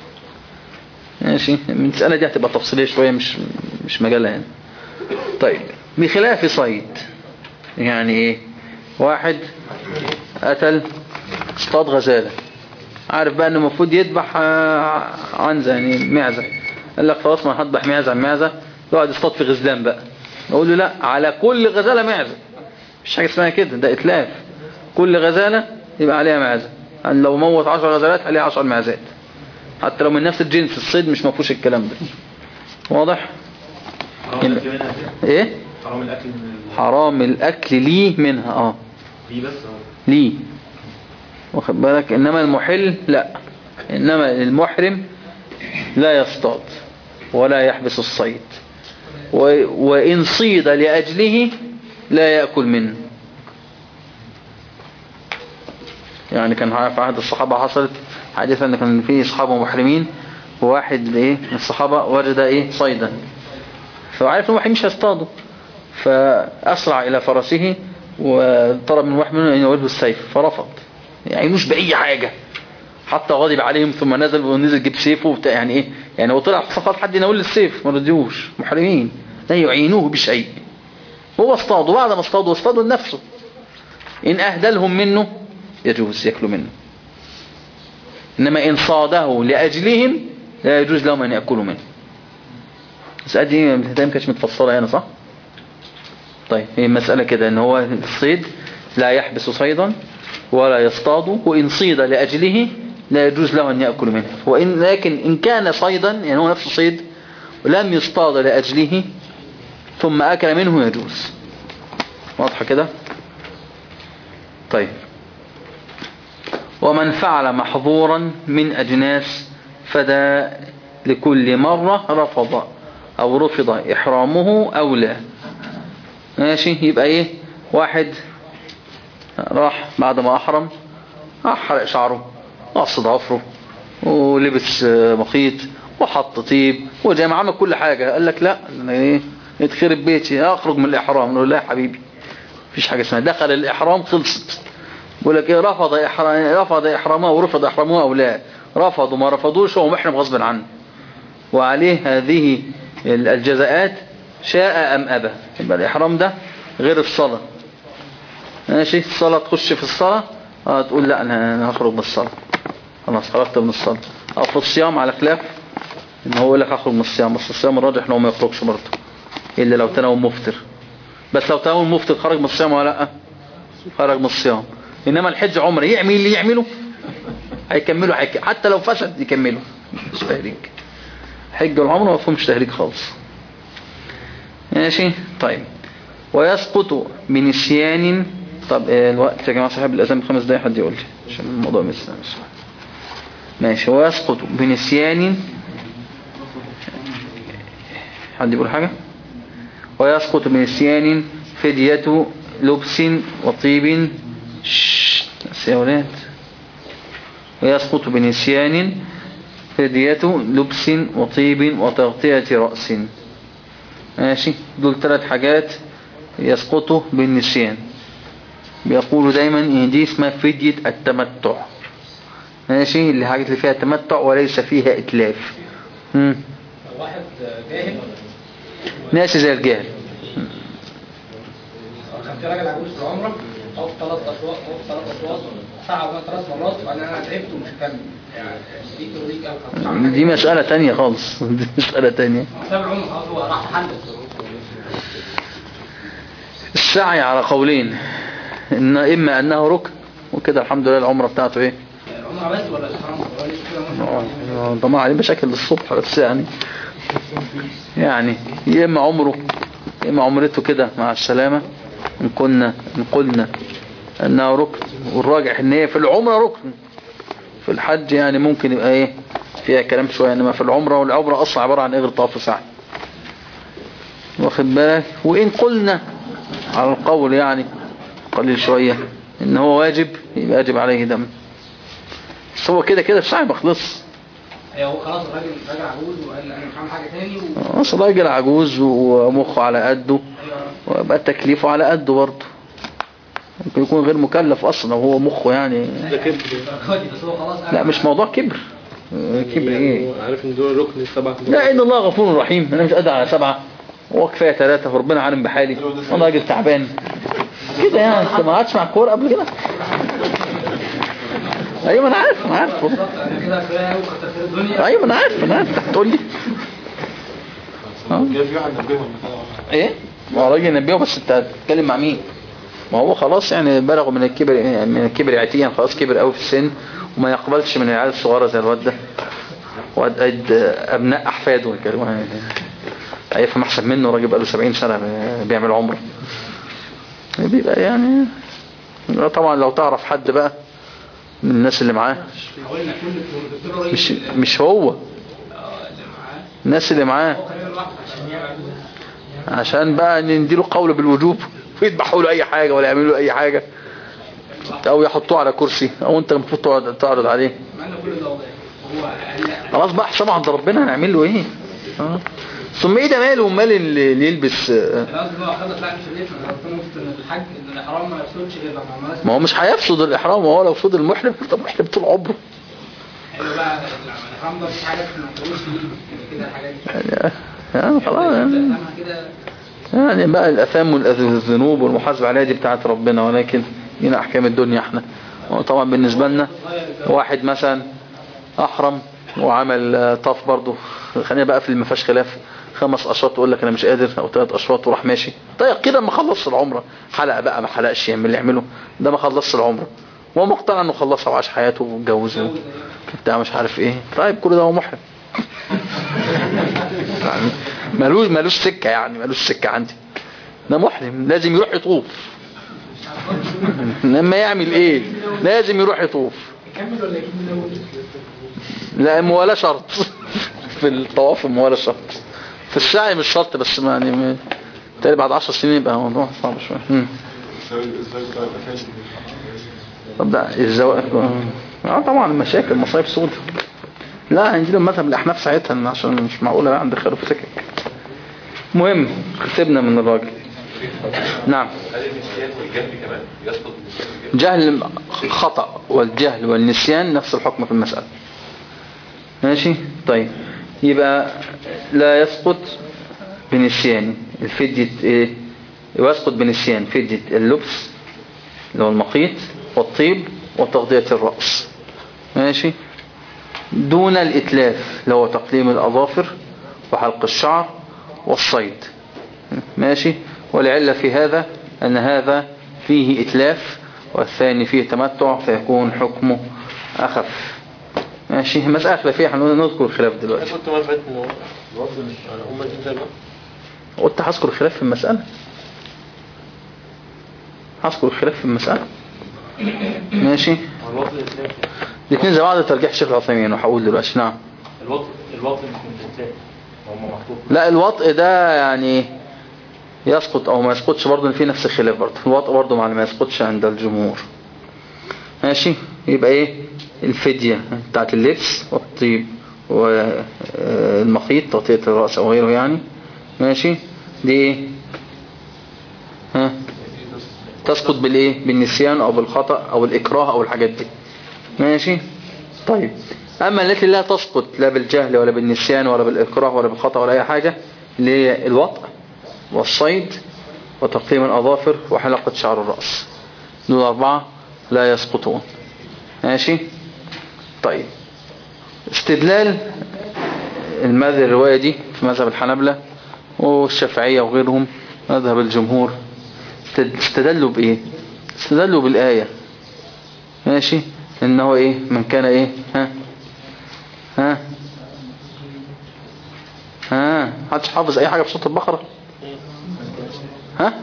ماشي المسألة دي هتبقى تفصيلية شوية مش مش مجالها يعني طيب بخلاف صيد يعني ايه واحد قتل اصطاد غزالة عارف بقى انه المفروض يذبح آه، عنزة يعني معزة قال لك خلاص ما هذبح معزة عن معزة يقعد يصطاد في غزلان بقى نقول له لا على كل غزالة معزة مش حاجة اسمها كده ده اتلاف كل غزالة يبقى عليها معزة يعني لو موت عشر غزالات عليها عشر معزات حتى لو من نفس الجنس الصيد مش مفهوش الكلام ده واضح حرام الاكل منها كده ايه حرام الاكل من حرام الاكل ليه منها اه دي بس اه ليه واخد بالك انما المحل لا انما المحرم لا يصطاد ولا يحبس الصيد و- وإن صيد لأجله لا يأكل منه يعني كان في عهد الصحابة حصلت حادثة ان كان في صحابة محرمين وواحد ايه من الصحابة وجد ايه صيدا فعرف انه واحد مش هيصطاده فأسرع إلى فرسه وطلب من واحد منهم أن يولده السيف فرفض يعني مش بأي حاجة حتى غضب عليهم ثم نزل ونزل جيب سيفه وبتاع يعني ايه يعني هو طلع فقط حد يناول السيف ما رضيوش محرمين لا يعينوه بشيء هو اصطادوا بعد ما اصطادوا اصطادوا لنفسه ان اهدى لهم منه يجوز ياكلوا منه انما ان صاده لاجلهم لا يجوز لهم ان ياكلوا منه بس دي ما كانتش متفصله هنا صح طيب هي المسألة كده ان هو الصيد لا يحبس صيدا ولا يصطاد وإن صيد لأجله لا يجوز له أن يأكل منه وإن لكن إن كان صيدا يعني هو نفسه صيد ولم يصطاد لأجله ثم أكل منه يجوز واضحة كده طيب ومن فعل محظورا من أجناس فدا لكل مرة رفض أو رفض إحرامه أو لا ماشي يبقى إيه واحد راح بعد ما أحرم راح حرق شعره وقص ضفره ولبس آه، مخيط وحط طيب وجامع عمل كل حاجة قال لك لا أنا ايه يتخرب بيتي اخرج من الاحرام نقول لا يا حبيبي مفيش حاجة اسمها دخل الاحرام خلصت يقول لك ايه رفض احرام رفض احرامه ورفض احرامه او لا رفضوا ما رفضوش هو محرم غصب عنه وعليه هذه الجزاءات شاء ام ابى يبقى الاحرام ده غير الصلاة ماشي الصلاة تخش في الصلاة اه تقول لا انا أنا هخرج من الصلاة خلاص خرجت من الصلاة او في الصيام على خلاف ان هو يقول لك هخرج من الصيام بس الصيام الراجح ان هو ما يخرجش برضه الا لو تناول مفطر بس لو تناول مفطر خرج من الصيام ولا لا خرج من الصيام انما الحج عمره يعمل اللي يعمله هيكمله هيك... حتى لو فسد يكمله مش تهريج حج العمره ما فيهمش تهريج خالص ماشي طيب ويسقط بنسيان طب آه، الوقت يا جماعه صاحب الاذان بخمس دقايق حد يقول لي عشان الموضوع مش مش ماشي ويسقط بنسيان حد يقول حاجة ويسقط بنسيان فدية لبس وطيب شش، بس يا ولاد ويسقط بنسيان فدية لبس وطيب وتغطية رأس ماشي دول ثلاث حاجات يسقطوا بالنسيان بيقولوا دايما ان دي اسمها فدية التمتع ماشي اللي حاجات اللي فيها تمتع وليس فيها اتلاف مم. واحد جاهل ناسي زي الجاهل كان في راجل عجوز في العمره طاف ثلاث اشواط طاف ثلاث اشواط ساعة ولا ثلاث مرات وقال انا تعبت ومش هكمل يعني دي توريك او دي مسألة تانية خالص دي مسألة تانية ساب العمر خلاص هو راح حدث السعي على قولين إن إما أنه ركن وكده الحمد لله العمرة بتاعته إيه العمره بس ولا الحرام ولا لسه كده آه، طبعا عليه مشاكل للصبح بس يعني يعني يا إما عمره يا إما عمرته كده مع السلامة إن كنا إن قلنا أنها ركن والراجح إن هي في العمرة ركن في الحج يعني ممكن يبقى إيه فيها كلام شوية إنما في العمرة والعمرة أصلا عبارة عن إغر طاف وسعي واخد بالك وإن قلنا على القول يعني قليل شوية إن هو واجب يبقى واجب عليه دم بس هو كده كده السعي ما خلصش هي هو خلاص الراجل راجل عجوز وقال انا مش هعمل حاجه تاني و... اصل راجل عجوز ومخه على قده ويبقى تكليفه على قده برضه ممكن يكون غير مكلف اصلا وهو مخه يعني بس هو خلاص لا مش موضوع كبر كبر ايه عارف ان دول ركن السبعة لا ان الله غفور رحيم انا مش قادر على سبعة هو كفايه ثلاثة وربنا عالم بحالي انا راجل تعبان كده يعني انت ما قعدتش مع الكوره قبل كده ايوه انا عارف انا عارف والله. كده كفايه قوي كتر خير الدنيا ايوه انا عارف انا عارف تقول لي جاي في واحد نبههم ايه ما هو راجل نبيه بس انت هتتكلم مع مين ما هو خلاص يعني بلغوا من الكبر من الكبر عتيا خلاص كبر قوي في السن وما يقبلش من العيال الصغيره زي الواد ده واد قد ابناء احفاده كده. هيفهم احسن منه راجل بقاله 70 سنه بيعمل عمره بيبقى يعني طبعا لو تعرف حد بقى من الناس اللي معاه حاولنا كل الدكتور رئيس مش مش هو اللي معاه الناس اللي معاه هو كان يعمل واحد عشان يعمل عشان بقى نديله قول بالوجوب ويذبحوا له اي حاجة ولا يعملوا له اي حاجة او يحطوه على كرسي او انت المفروض تقعد تعرض عليه عملنا كل ده والله هو قال لا خلاص بقى حساب عند ربنا هنعمل له ايه اه. ثم ايه ده ماله ومال اللي اللي يلبس آه، انا قصدي ان هو حضرتك لا مش ليه ربنا يفتح ان الحج ان الاحرام ما يفسدش غير لما الناس ما هو مش هيفسد الاحرام هو لو فضل محرم طب محرم طول عمره الحمد في حاجات ما تقولش كده الحاجات دي يعني خلاص يعني. أفهمها كده يعني بقى الأثام والذنوب والمحاسبة عليها دي بتاعت ربنا ولكن هنا أحكام الدنيا احنا طبعا بالنسبة لنا واحد مثلا أحرم وعمل آه، طاف برضه خلينا بقى في اللي ما فيهاش خلاف خمس أشواط تقول لك أنا مش قادر أو ثلاث أشواط وراح ماشي طيب كده ما خلصش العمرة حلق بقى ما حلقش يعمل اللي يعمله ده ما خلصش العمرة وهو مقتنع انه خلصها وعاش حياته واتجوز بتاع مش عارف ايه طيب كل ده هو محرم يعني ملوش ملوش سكة يعني ملوش سكة عندي ده محرم لازم يروح يطوف لما يعمل ايه لازم يروح يطوف يكمل ولا يكمل من اول لا ام ولا شرط في الطواف ام ولا شرط في السعي مش شرط بس ما يعني م- تقريبا بعد 10 سنين يبقى الموضوع صعب شويه مم. ازاي ازاي بتاع الافاشي طب ده الزواج اه طبعا مشاكل مصايب سود لا هنجي لهم مذهب الاحناف ساعتها عشان مش معقوله بقى ندخله في سكك المهم كسبنا من الراجل نعم هل النسيان والجهل كمان يسقط النسيان والجهل جهل خطأ والجهل والنسيان نفس الحكم في المسألة ماشي طيب يبقى لا يسقط بنسيان الفدية ايه يسقط بنسيان فدية اللبس اللي هو المقيت والطيب وتغطية الرأس ماشي دون الإتلاف اللي هو تقليم الأظافر وحلق الشعر والصيد ماشي والعلة في هذا أن هذا فيه إتلاف والثاني فيه تمتع فيكون حكمه أخف ماشي مسألة خلافية هنذكر الخلاف انا دلوقتي كنت ما فات انه انا هم جدا بقى قلت هذكر الخلاف في المسألة هذكر الخلاف في المسألة ماشي الوطن الإسلامي الاثنين زي بعض ترجيح الشيخ العثيمين وهقول دلوقتي نعم الوطن الوطن مش من الإسلام هم محطوط لا الوطء ده يعني يسقط او ما يسقطش برضه في نفس الخلاف برضه الوطء برضه مع اللي ما يسقطش عند الجمهور ماشي يبقى ايه الفدية بتاعت اللبس والطيب والمخيط تغطية الرأس او غيره يعني ماشي دي ايه ها تسقط بالايه بالنسيان او بالخطأ او الاكراه او الحاجات دي ماشي طيب اما التي لا تسقط لا بالجهل ولا بالنسيان ولا بالاكراه ولا بالخطأ ولا اي حاجة اللي هي الوطء والصيد وتقليم الاظافر وحلقة شعر الرأس دول اربعة لا يسقطون ماشي طيب استدلال المذهب الرواية دي في مذهب الحنبلة والشافعية وغيرهم مذهب الجمهور استد- استدلوا بإيه استدلوا بالآية ماشي إنه إيه من كان إيه ها ها ها محدش حافظ أي حاجة في صوت البقرة ها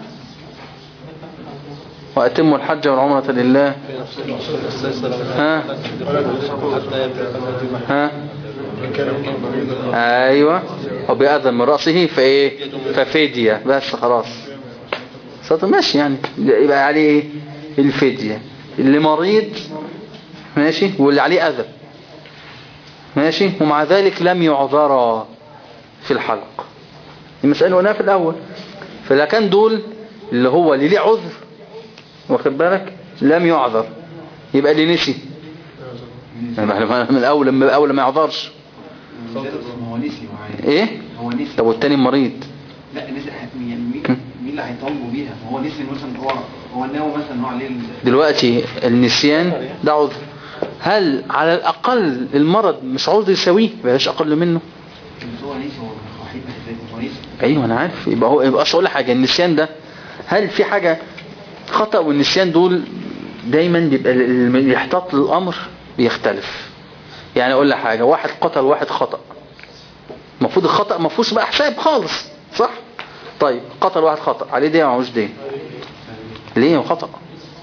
وأتموا الحج والعمرة لله ها حتى يبدأ ها ايوه هو بيأذن من رأسه فايه ففدية بس خلاص صوت ماشي يعني يبقى عليه ايه الفدية اللي مريض ماشي واللي عليه أذى ماشي ومع ذلك لم يعذر في الحلق المسألة قلناها في الأول فلا كان دول اللي هو اللي ليه عذر واخد بالك لم يعذر يبقى اللي نسي يعني من الأول لما الأول ما يعذرش ما هو نسي هو عايز. ايه هو نسي طب والتاني مريض لا نسي يعني مين مين اللي هيطالبه بيها ما هو نسي مثلا هو هو ناوي مثلا هو عليه ال- دلوقتي النسيان ده عذر هل على الأقل المرض مش عذر يساويه بلاش أقل منه بس هو نسي هو هو هيبقى ازاي هو نسي ايوه انا عارف يبقى هو يبقى اقول حاجه النسيان ده هل في حاجه خطا والنسيان دول دايما بيبقى اللي يحتاط للامر بيختلف يعني اقول لك حاجه واحد قتل واحد خطا المفروض الخطا ما فيهوش بقى حساب خالص صح طيب قتل واحد خطا عليه دين معهوش دين ليه هو خطا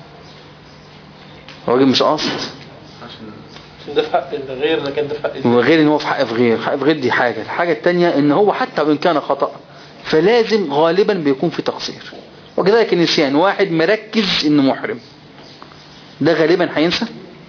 الراجل مش قاصد عشان ده في حق الغير ده كان ده في حق الغير. وغير ان هو في حق في غير حق في غير دي حاجة الحاجة التانية ان هو حتى وان كان خطأ فلازم غالبا بيكون في تقصير وكذلك النسيان واحد مركز انه محرم ده غالبا هينسى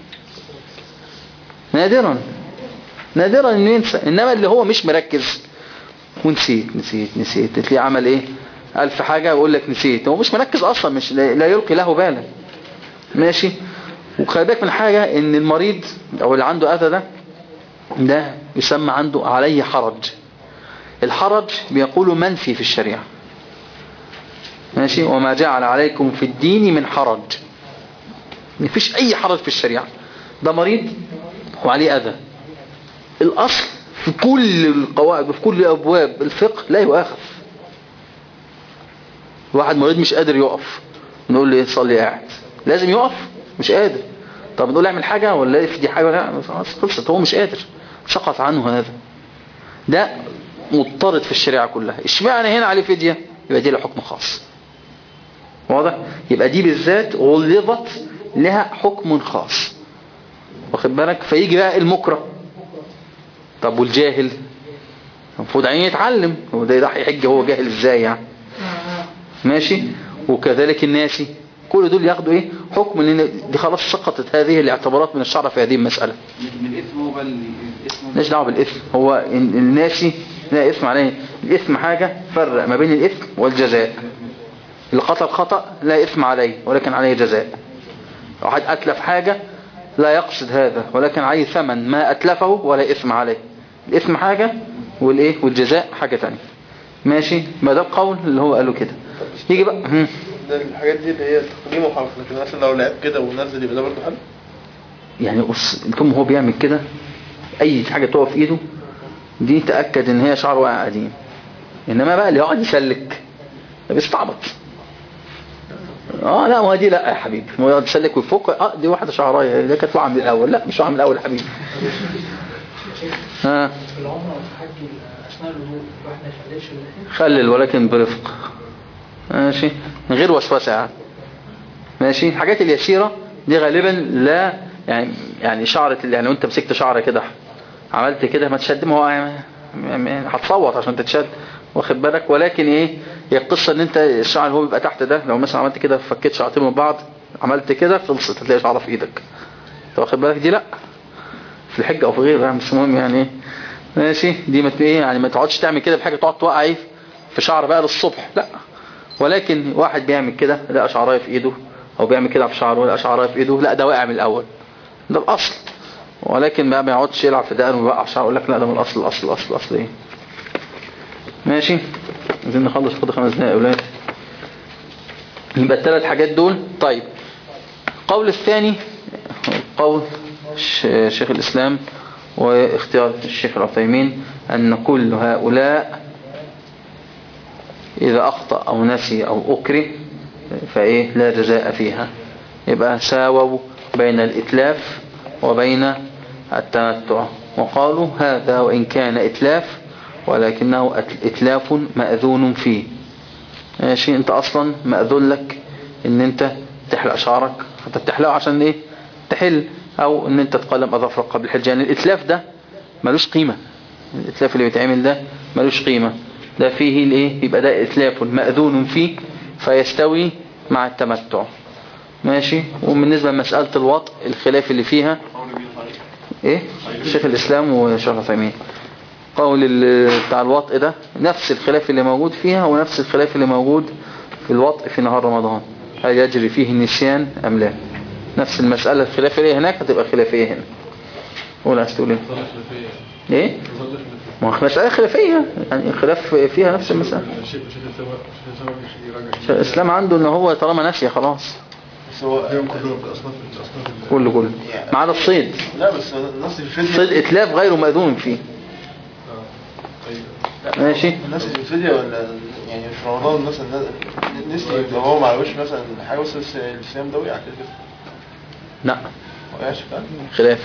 نادرا نادرا انه ينسى انما اللي هو مش مركز ونسيت نسيت نسيت تلاقيه عمل ايه الف حاجة ويقول لك نسيت هو مش مركز اصلا مش لا لا يلقي له بالا ماشي وخلي بالك من حاجة ان المريض او اللي عنده اذى ده ده يسمى عنده عليه حرج الحرج بيقولوا منفي في الشريعة ماشي وما جعل عليكم في الدين من حرج مفيش اي حرج في الشريعة ده مريض وعليه اذى الاصل في كل القواعد وفي كل ابواب الفقه لا يؤاخذ واحد مريض مش قادر يقف نقول له ايه صلي قاعد لازم يقف مش قادر طب نقول اعمل حاجة ولا في دي حاجة ولا خلاص خلصت هو مش قادر سقط عنه هذا ده مضطرد في الشريعة كلها اشمعنى هنا عليه فدية يبقى دي له حكم خاص واضح يبقى دي بالذات غلظت لها حكم خاص واخد بالك فيجي بقى المكره طب والجاهل المفروض عين يتعلم هو ده راح يحج هو جاهل ازاي يعني ماشي وكذلك الناسي كل دول ياخدوا ايه حكم ان دي خلاص سقطت هذه الاعتبارات من الشرع في هذه المسألة من الاسم هو بقى الاسم ماليش دعوه بالاثم هو ال- الناسي لا اثم عليه الاثم حاجة فرق ما بين الاثم والجزاء اللي قتل خطأ لا اثم عليه ولكن عليه جزاء واحد اتلف حاجة لا يقصد هذا ولكن عليه ثمن ما اتلفه ولا اثم عليه الاثم حاجة والايه والجزاء حاجة تانية ماشي ما ده القول اللي هو قاله كده يجي بقى هم. ده الحاجات دي اللي هي تقديم وحرف لكن مثلا لو لعب كده ونزل يبقى ده برضه حل يعني بص طول ما هو بيعمل كده اي حاجة تقف في ايده دي تأكد ان هي شعر واقع قديم انما بقى اللي يقعد يسلك ده بيستعبط اه لا ما دي لا يا حبيبي ما يقعد يسلك ويفك اه دي واحدة شعرايه دي كانت واقعة من الاول لا مش واقعة من الاول يا حبيبي ها في العمرة والحج أثناء الوضوء الواحد ما يخليش اللحية خلل ولكن برفق ماشي من غير وسوسة يعني ماشي الحاجات اليسيرة دي غالبا لا يعني يعني شعرة اللي- يعني لو انت مسكت شعرة كده عملت كده ما تشد ما هو يعني- يعني هتصوت عشان تتشد واخد بالك ولكن ايه هي القصة ان انت الشعر اللي هو بيبقى تحت ده لو مثلا عملت كده فكيت شعرتين من بعض عملت كده خلصت هتلاقي شعرة في ايدك انت واخد بالك دي لا في الحج او في غيره يعني مش مهم يعني ايه ماشي دي ما ت- ايه يعني ما تقعدش تعمل كده بحاجة تقعد توقع ايه في شعر بقى للصبح لا ولكن واحد بيعمل كده لقى شعرايه في ايده او بيعمل كده في شعره لقى شعرايه في ايده لا ده واقع من الاول ده الاصل ولكن بقى ما يقعدش يلعب في دقنه ويوقع شعره يقول لك لا ده من الاصل الاصل الاصل الاصل ايه ماشي عايزين نخلص خد خمس دقايق يا اولاد يبقى الثلاث حاجات دول طيب القول الثاني قول ش- شيخ الإسلام واختيار الشيخ العثيمين أن كل هؤلاء إذا أخطأ أو نسي أو أكره فإيه لا جزاء فيها يبقى ساووا بين الإتلاف وبين التمتع وقالوا هذا وإن كان إتلاف ولكنه أت- إتلاف مأذون فيه ماشي انت اصلا مأذون لك ان انت تحلق شعرك انت بتحلقه عشان ايه تحل او ان انت تقلم اظافرك قبل الحج يعني الاتلاف ده ملوش قيمة الاتلاف اللي بيتعمل ده ملوش قيمة ده فيه الايه يبقى ده اتلاف مأذون فيه فيستوي مع التمتع ماشي وبالنسبة لمسألة الوطء الخلاف اللي فيها ايه شيخ الاسلام وشيخ العثيمين قول ال- بتاع الوطء ده نفس الخلاف اللي موجود فيها ونفس الخلاف اللي موجود في الوطء في نهار رمضان هل يجري فيه النسيان أم لا نفس المسألة الخلافية هناك هتبقى خلافية هنا قول عايز تقول ايه ايه ما هو مسألة خلافية يعني الخلاف فيها نفس المسألة شيخ الإسلام عنده ان هو طالما نسي خلاص بس هو ايوه كله اصلا في اصلا كله كله ما عدا الصيد لا بس الناس الفيديو صيد اتلاف غير مأذون فيه ماشي الناس الفيديو ولا يعني في رمضان مثلا نسي لو هو معلوش مثلا حاجه بس الس- الصيام ده وقع كده كده لا ما وقعش فعلا خلاف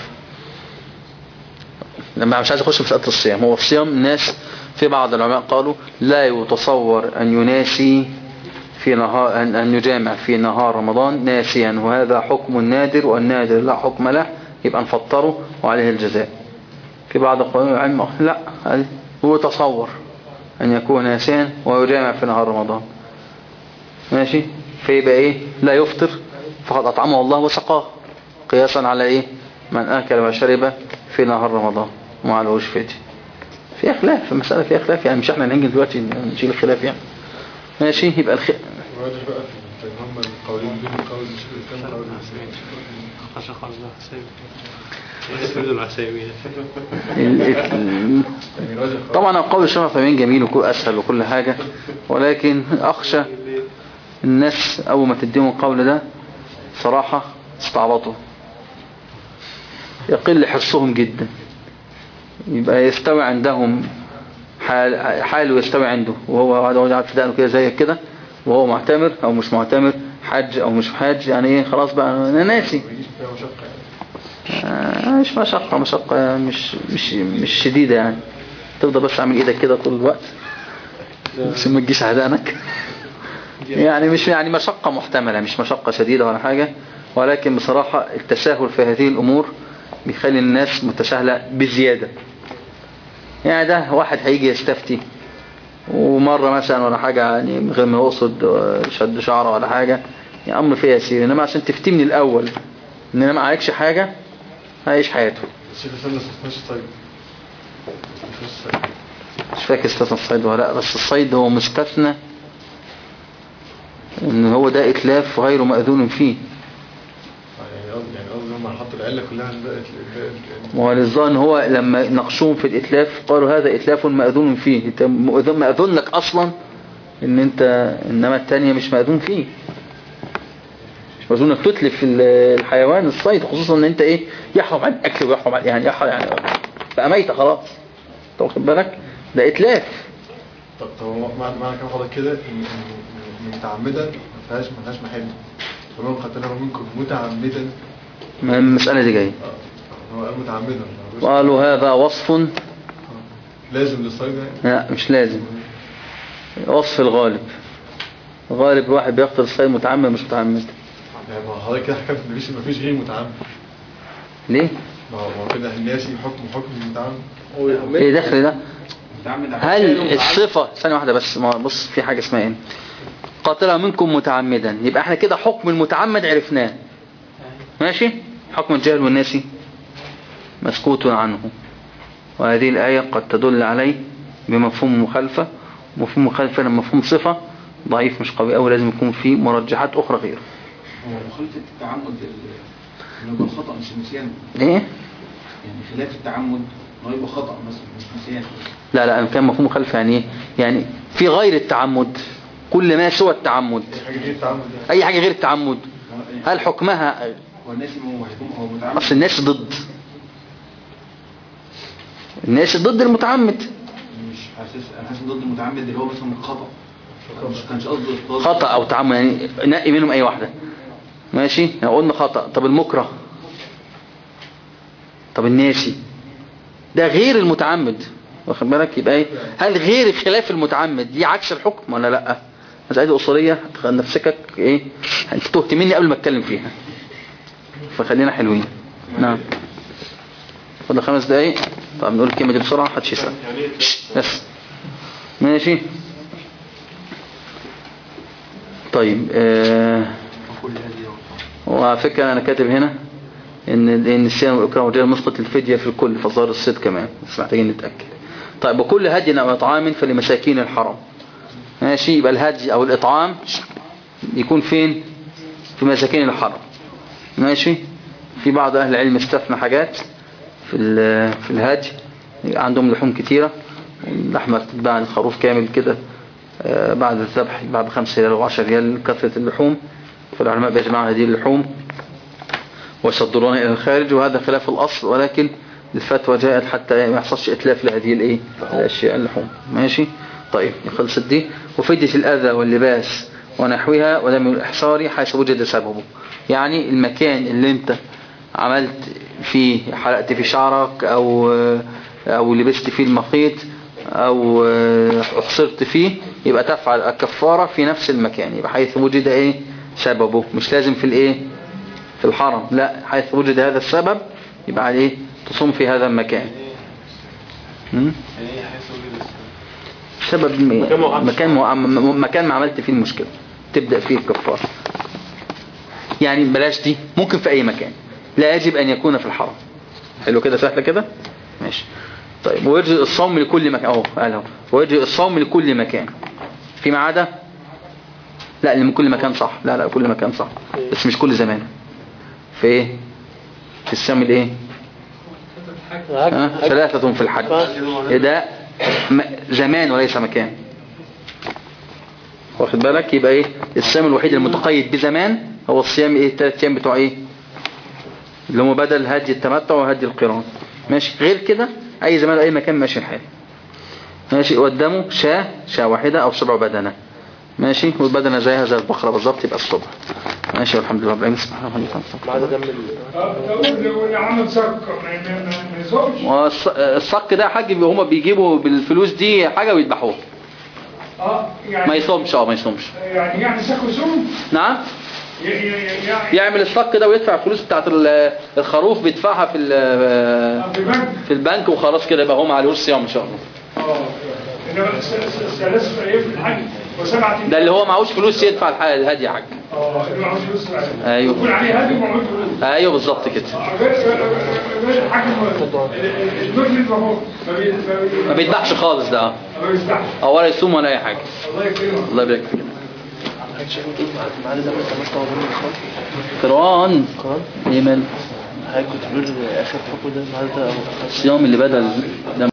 لما مش عايز اخش في مسألة الصيام هو الصيام ناس في بعض العلماء قالوا لا يتصور ان يناسي في نهار أن, أن يجامع في نهار رمضان ناسيا وهذا حكم نادر والنادر لا حكم له يبقى نفطره وعليه الجزاء في بعض العلماء لا هذه هو تصور أن يكون ناسيا ويجامع في نهار رمضان ماشي فيبقى ايه لا يفطر فقد أطعمه الله وسقاه قياسا على ايه من أكل وشرب في نهار رمضان وما عليهوش فدية في خلاف المسألة فيها خلاف يعني مش احنا نيجي دلوقتي نشيل الخلاف يعني ماشي يبقى الخ... الراجح بقى في ان هم القولين بين القول أول مش الإسلام أول المسلمين عشان خلاص ده حسابي يسند العساوي ال- ال- طبعا القول الشرع فمين جميل وكل أسهل وكل حاجة ولكن أخشى الناس أول ما تديهم القول ده صراحة استعبطوا يقل حرصهم جدا يبقى يستوي عندهم حال حاله يستوي عنده وهو قاعد قاعد في دقنه كده زيك كده وهو معتمر او مش معتمر حج او مش حاج يعني ايه خلاص بقى انا ناسي آه، مش مشقة مشقة مش مش مش شديدة يعني تفضل بس عامل ايدك كده طول الوقت بس ما تجيش عدانك يعني مش يعني مشقة محتملة مش مشقة شديدة ولا حاجة ولكن بصراحة التساهل في هذه الأمور بيخلي الناس متساهلة بزيادة يعني ده واحد هيجي يستفتي ومرة مثلا ولا حاجة يعني من غير ما يقصد آه، شد شعره ولا حاجة يعني أمر فيها يسير إنما عشان تفتي من الأول إن أنا ما عليكش حاجة هيعيش حياته الشيخ الإسلام ما استثناش الصيد مش الصيد مش فاكر استثنى الصيد ولا لا بس الصيد هو مستثنى ان هو ده اتلاف غير مأذون فيه يعني قصدي يعني قصدي هم حطوا العلة كلها عند ده ال- وللظن هو لما ناقشوهم في الاتلاف قالوا هذا اتلاف مأذون فيه انت مأذون مأذون لك اصلا ان انت انما التانية مش مأذون فيه مش مأذون انك تتلف ال- الحيوان الصيد خصوصا ان انت ايه يحرم على الاكل ويحرم على يعني يحرم يعني بقى ميتة خلاص انت واخد بالك ده اتلاف طب طب هو معنى معنى كلام حضرتك كده ان ان إن متعمدا ما فيهاش ما فيهاش محل فمن قتله منكم متعمدا ما المسألة دي جاية هو قال متعمدا قالوا هذا وصف لازم للصيد يعني لا مش لازم وصف الغالب غالب الواحد بيقتل الصيد متعمد مش متعمد يعني ما هو حضرتك كده حكمت ان مفيش مفيش غير متعمد ليه ما هو ما هو كده الناسي حكم حكم المتعمد ايه دخل ده متعمد على هل فعله الصفة ثانية واحدة بس ما بص في حاجة اسمها ايه قاتل منكم متعمدا يبقى احنا كده حكم المتعمد عرفناه ماشي حكم الجاهل والناسي مسكوت عنه وهذه الآية قد تدل عليه بمفهوم مخالفة مفهوم مخالفة لما مفهوم صفة ضعيف مش قوي أوي لازم يكون فيه مرجحات أخرى غيره هو مخالفة التعمد ال- انه يبقى خطأ مش نسيان ايه يعني خلاف التعمد انه يبقى خطأ مثلا مش نسيان لا لا كان مفهوم مخالفة يعني ايه يعني في غير التعمد كل ما سوى التعمد حاجه غير التعمد يعني اي حاجة غير التعمد هل حكمها هو الناس هو هيكون هو متعمد اصل الناس ضد الناس ضد المتعمد مش حاسس انا حاسس ضد المتعمد اللي هو مثلا خطأ مش كانش قصده إفراط. خطأ او تعمد يعني نقي منهم اي واحدة ماشي لو قلنا خطأ طب المكره طب الناسي ده غير المتعمد واخد بالك يبقى ايه هل غير خلاف المتعمد دي عكس الحكم ولا لا مسألة دي أصولية تخ- نفسك ايه انت تهت مني قبل ما اتكلم فيها فخلينا حلوين نعم فضل خمس دقايق طب نقول الكلمة دي بسرعة محدش يسأل بس ماشي طيب آه وعلى فكرة أنا كاتب هنا إن إن الصيام والإكرام والرجال مسقط الفدية في الكل فظهر الصيد كمان بس محتاجين نتأكد طيب وكل هدي أو إطعام فلمساكين الحرم ماشي يبقى الهدي أو الإطعام يكون فين في مساكين الحرم ماشي في بعض أهل العلم استثنى حاجات في ال- في الهدي عندهم لحوم كتيرة اللحمة بتتباع الخروف كامل كده آه، بعد الذبح بعد خمس ريال وعشر ريال كثرة اللحوم فالعلماء بيجمعوا هذه اللحوم ويصدرونها إلى الخارج وهذا خلاف الأصل ولكن الفتوى جاءت حتى ما يحصلش إتلاف لهذه الإيه الأشياء اللحوم ماشي طيب خلصت دي وفدية الأذى واللباس ونحوها ودم الإحصار حيث وجد سببه يعني المكان اللي انت عملت فيه حلقت فيه شعرك أو أو لبست فيه المخيط أو أحصرت فيه يبقى تفعل الكفارة في نفس المكان يبقى حيث وجد إيه سببه مش لازم في الإيه في الحرم لا حيث وجد هذا السبب يبقى عليه تصوم في هذا المكان م? يعني ايه حيث وجد السبب؟ سبب م- مكان ما وقعتش. مكان ما- م- مكان ما عملت فيه المشكلة تبدأ فيه الكفارة يعني بلاش دي ممكن في أي مكان لا يجب أن يكون في الحرم حلو كده سهلة كده ماشي طيب ويجب الصوم لكل مكان اهو قال اهو ويجب الصوم لكل مكان فيما عدا لا اللي من كل مكان صح لا لا كل مكان صح بس مش كل زمان في ايه في الصيام الايه ها؟ ثلاثة في الحج ده م- زمان وليس مكان واخد بالك يبقى ايه الصيام الوحيد المتقيد بزمان هو الصيام ايه الثلاث ايام بتوع ايه اللي هم بدل هدي التمتع وهدي القران ماشي غير كده اي زمان اي مكان ماشي الحال ماشي قدامه شاة شاة واحدة او سبع بدنة ماشي والبدنة زيها زي البقرة بالظبط يبقى الصبح ماشي والحمد لله رب العالمين سبحانه وتعالى لو لو عمل صك ما ما- ما- ما يصومش والص- الصك ده حاج بي- هما بيجيبوا بالفلوس دي حاجة ويذبحوها اه ما يعني يصومش اه ما يصومش يعني يعني سك وصوم نعم ي- ي- ي- يعني يعمل الصك ده ويدفع الفلوس بتاعت ال- الخروف بيدفعها في ال- في البنك في البنك وخلاص كده يبقى هو ما عليهوش صيام ان شاء الله اه انما س- س- ثلاث ايام في الحج وسبعة ده اللي هو معهوش فلوس يدفع الح- الهدي يا حاج اه اللي معهوش فلوس ايوه يكون عليه هدي ومعهوش فلوس ايوه بالظبط كده غير غير الحاج المفلس ما هو ما بي- ما بي- ما بيذبحش خالص ده اه ما بيسبحش او ولا يصوم ولا اي حاجه الله يكرمك الله يبارك فيك قرآن ايه مال حضرتك كنت بتقول اخر حكم ده النهارده الصيام اللي بدل ده